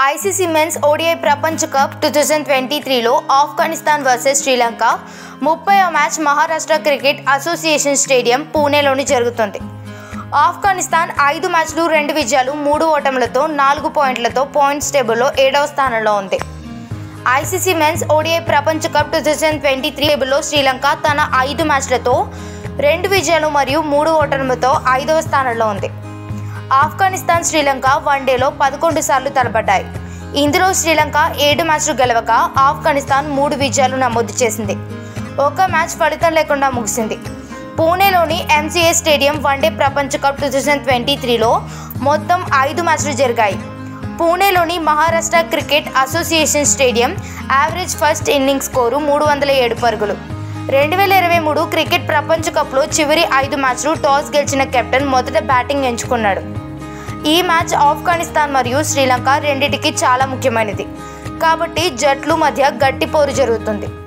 ICC men's ODI ప్రపంచ cup two thousand twenty త్రీలో Afghanistan versus Sri ముప్పైవ match Maharashtra cricket association stadium పూణేలోని జరుగుతుంది ఆఫ్ఘనిస్తాన్ ఐదు మ్యాచ్లు రెండు విజయాలు మూడు ఓటములతో నాలుగు పాయింట్లతో పాయింట్స్ టేబుల్లో ఏడవ స్థానంలో ఉంది ఐసీసీ మెన్స్ ఓడిఐ ప్రపంచ cup two thousand twenty three టేబుల్లో శ్రీలంక తన ఐదు మ్యాచ్లతో రెండు విజయాలు మరియు మూడు ఓటములతో ఐదవ స్థానంలో ఉంది ఆఫ్ఘనిస్తాన్ శ్రీలంక వన్డేలో పదకొండు సార్లు తలపడ్డాయి ఇందులో శ్రీలంక ఏడు మ్యాచ్లు గెలవక ఆఫ్ఘనిస్తాన్ మూడు విజయాలు నమోదు చేసింది ఒక మ్యాచ్ ఫలితం లేకుండా ముగిసింది పూణేలోని ఎంసీఏ స్టేడియం వన్డే ప్రపంచ కప్ టూ థౌజండ్ ట్వంటీ త్రీలో మొత్తం ఐదు మ్యాచ్లు జరిగాయి పూణేలోని Maharashtra cricket association stadium average first innings score మూడు వందల ఏడు పరుగులు రెండు వేల ఇరవై మూడు క్రికెట్ ప్రపంచ కప్లో చివరి ఐదు మ్యాచ్లు టాస్ గెలిచిన కెప్టెన్ మొదట బ్యాటింగ్ ఎంచుకున్నాడు ఈ మ్యాచ్ ఆఫ్ఘనిస్తాన్ మరియు శ్రీలంక రెండింటికి చాలా ముఖ్యమైనది కాబట్టి జట్లు మధ్య గట్టి పోరు జరుగుతుంది